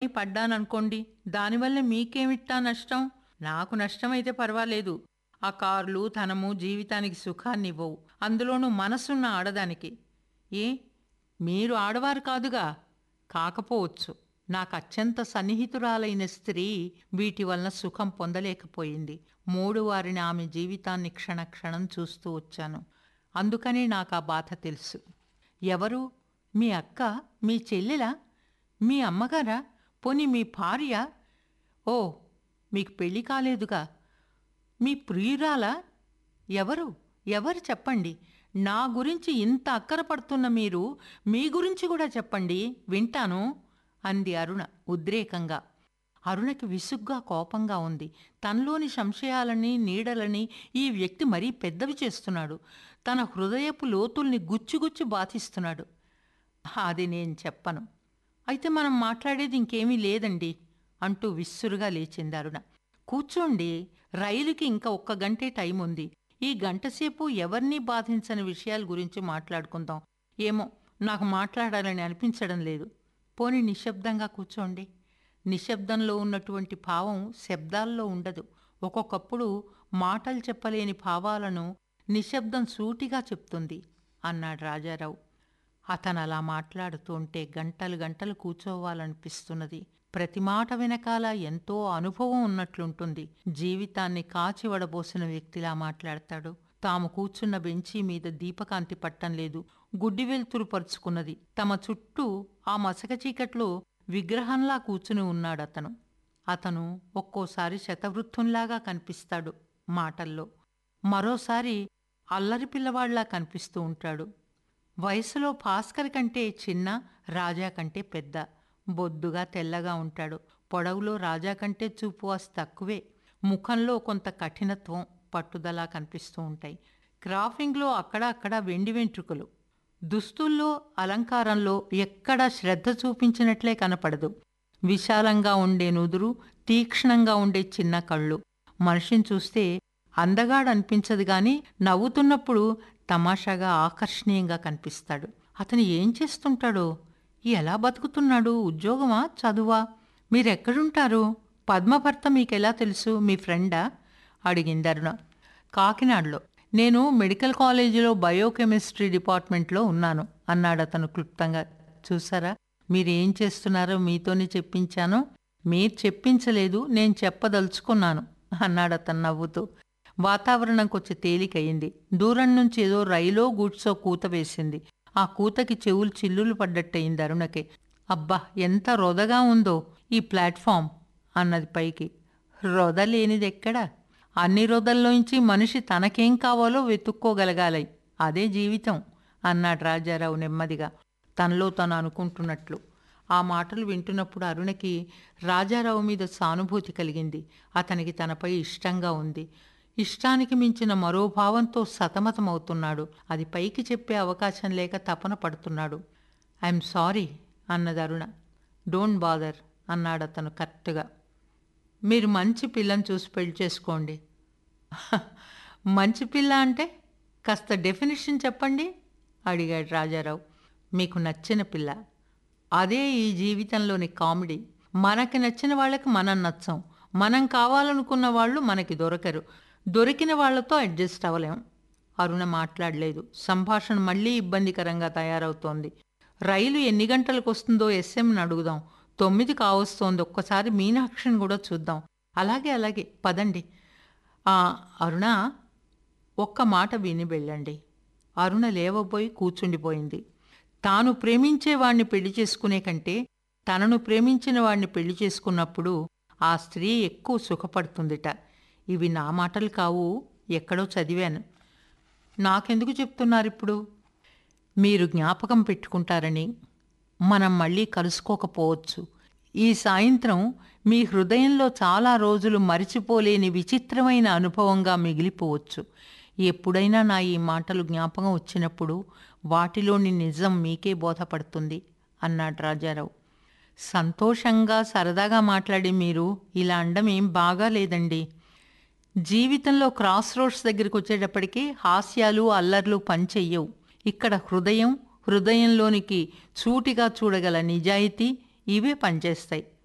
పొరపాటుని పడ్డాననుకోండి దానివల్ల మీకేమిట్టా నష్టం నాకు నష్టమైతే పర్వాలేదు ఆ కార్లు ధనము జీవితానికి సుఖాన్ని ఇవ్వవు అందులోనూ మనసున్న ఆడదానికి ఏ మీరు ఆడవారు కాదుగా కాకపోవచ్చు నాకు అత్యంత సన్నిహితురాలైన స్త్రీ వీటి వలన సుఖం పొందలేకపోయింది మూడు వారిని ఆమె జీవితాన్ని క్షణక్షణం చూస్తూ వచ్చాను అందుకని నాకు ఆ బాధ తెలుసు ఎవరు మీ అక్క మీ చెల్లెలా మీ అమ్మగారా పోని మీ భార్య ఓ మీకు పెళ్లి కాలేదుగా మీ ప్రియురాలా ఎవరు ఎవరు చెప్పండి నా గురించి ఇంత అక్కర పడుతున్న మీరు మీ గురించి కూడా చెప్పండి వింటాను అంది అరుణ ఉద్రేకంగా అరుణకి విసుగ్గా కోపంగా ఉంది తనలోని సంశయాలని నీడలని ఈ వ్యక్తి మరీ పెద్దవి చేస్తున్నాడు తన హృదయపు లోతుల్ని గుచ్చిగుచ్చి బాధిస్తున్నాడు అది నేను చెప్పను అయితే మనం మాట్లాడేది ఇంకేమీ లేదండి అంటూ విస్సురుగా లేచింది అరుణ కూర్చోండి రైలుకి ఇంకా ఒక్క గంటే టైం ఉంది ఈ గంటసేపు ఎవరినీ బాధించని విషయాల గురించి మాట్లాడుకుందాం ఏమో నాకు మాట్లాడాలని అనిపించడం లేదు పోని నిశ్శబ్దంగా కూర్చోండి నిశ్శబ్దంలో ఉన్నటువంటి భావం శబ్దాల్లో ఉండదు ఒక్కొక్కప్పుడు మాటలు చెప్పలేని భావాలను నిశ్శబ్దం సూటిగా చెప్తుంది అన్నాడు రాజారావు అతను అలా మాట్లాడుతూ ఉంటే గంటలు గంటలు కూర్చోవాలనిపిస్తున్నది ప్రతి మాట వెనకాల ఎంతో అనుభవం ఉన్నట్లుంటుంది జీవితాన్ని కాచి వడబోసిన వ్యక్తిలా మాట్లాడతాడు తాము కూర్చున్న బెంచీ మీద దీపకాంతి పట్టం లేదు గుడ్డి వెలుతురు పరుచుకున్నది తమ చుట్టూ ఆ మసక చీకట్లో విగ్రహంలా కూర్చుని ఉన్నాడతను అతను ఒక్కోసారి శతవృత్తుంలాగా కనిపిస్తాడు మాటల్లో మరోసారి అల్లరి పిల్లవాళ్లా కనిపిస్తూ ఉంటాడు వయసులో భాస్కర్ కంటే చిన్న రాజా కంటే పెద్ద బొద్దుగా తెల్లగా ఉంటాడు పొడవులో రాజా కంటే చూపు వాసి తక్కువే ముఖంలో కొంత కఠినత్వం పట్టుదల కనిపిస్తూ ఉంటాయి క్రాఫింగ్లో అక్కడ అక్కడ వెండి వెంట్రుకలు దుస్తుల్లో అలంకారంలో ఎక్కడా శ్రద్ధ చూపించినట్లే కనపడదు విశాలంగా ఉండే నుదురు తీక్ష్ణంగా ఉండే చిన్న కళ్ళు మనిషిని చూస్తే అందగాడనిపించదు గాని నవ్వుతున్నప్పుడు తమాషాగా ఆకర్షణీయంగా కనిపిస్తాడు అతను ఏం చేస్తుంటాడో ఎలా బతుకుతున్నాడు ఉద్యోగమా చదువా మీరెక్కడుంటారు పద్మభర్త మీకెలా తెలుసు మీ ఫ్రెండా అడిగింది అరుణ కాకినాడలో నేను మెడికల్ కాలేజీలో బయోకెమిస్ట్రీ డిపార్ట్మెంట్లో ఉన్నాను అన్నాడు అతను క్లుప్తంగా చూసారా మీరేం చేస్తున్నారో మీతోనే చెప్పించాను మీరు చెప్పించలేదు నేను చెప్పదలుచుకున్నాను అన్నాడు అతను నవ్వుతూ వాతావరణం కొంచెం తేలికయింది దూరం నుంచి ఏదో రైలో గూడ్సో కూత వేసింది ఆ కూతకి చెవులు చిల్లులు పడ్డట్టయింది అరుణకి అబ్బా ఎంత రొదగా ఉందో ఈ ప్లాట్ఫామ్ అన్నది పైకి రొద లేనిదెక్కడా అన్ని రొదల్లోంచి మనిషి తనకేం కావాలో వెతుక్కోగలగాలి అదే జీవితం అన్నాడు రాజారావు నెమ్మదిగా తనలో తను అనుకుంటున్నట్లు ఆ మాటలు వింటున్నప్పుడు అరుణకి రాజారావు మీద సానుభూతి కలిగింది అతనికి తనపై ఇష్టంగా ఉంది ఇష్టానికి మించిన మరో భావంతో సతమతమవుతున్నాడు అది పైకి చెప్పే అవకాశం లేక తపన పడుతున్నాడు ఐఎమ్ సారీ అన్నది అరుణ డోంట్ బాదర్ అన్నాడు అతను కరెక్ట్గా మీరు మంచి పిల్లని చూసి పెళ్లి చేసుకోండి మంచి పిల్ల అంటే కాస్త డెఫినేషన్ చెప్పండి అడిగాడు రాజారావు మీకు నచ్చిన పిల్ల అదే ఈ జీవితంలోని కామెడీ మనకి నచ్చిన వాళ్ళకి మనం నచ్చం మనం కావాలనుకున్న వాళ్ళు మనకి దొరకరు దొరికిన వాళ్ళతో అడ్జస్ట్ అవ్వలేం అరుణ మాట్లాడలేదు సంభాషణ మళ్ళీ ఇబ్బందికరంగా తయారవుతోంది రైలు ఎన్ని గంటలకు వస్తుందో ఎస్ఎంని అడుగుదాం తొమ్మిది కావస్తోంది ఒక్కసారి మీనాక్షిని కూడా చూద్దాం అలాగే అలాగే పదండి ఆ, అరుణ ఒక్క మాట విని వెళ్ళండి అరుణ లేవబోయి కూర్చుండిపోయింది తాను ప్రేమించే వాణ్ణి పెళ్లి చేసుకునే కంటే తనను ప్రేమించిన వాణ్ణి పెళ్లి చేసుకున్నప్పుడు ఆ స్త్రీ ఎక్కువ సుఖపడుతుందిట ఇవి నా మాటలు కావు ఎక్కడో చదివాను నాకెందుకు చెప్తున్నారు ఇప్పుడు మీరు జ్ఞాపకం పెట్టుకుంటారని మనం మళ్ళీ కలుసుకోకపోవచ్చు ఈ సాయంత్రం మీ హృదయంలో చాలా రోజులు మరిచిపోలేని విచిత్రమైన అనుభవంగా మిగిలిపోవచ్చు ఎప్పుడైనా నా ఈ మాటలు జ్ఞాపకం వచ్చినప్పుడు వాటిలోని నిజం మీకే బోధపడుతుంది అన్నాడు రాజారావు సంతోషంగా సరదాగా మాట్లాడి మీరు ఇలా అండం ఏం బాగా లేదండి జీవితంలో క్రాస్ రోడ్స్ దగ్గరికి వచ్చేటప్పటికి హాస్యాలు అల్లర్లు పనిచెయ్యవు ఇక్కడ హృదయం హృదయంలోనికి సూటిగా చూడగల నిజాయితీ ఇవే పనిచేస్తాయి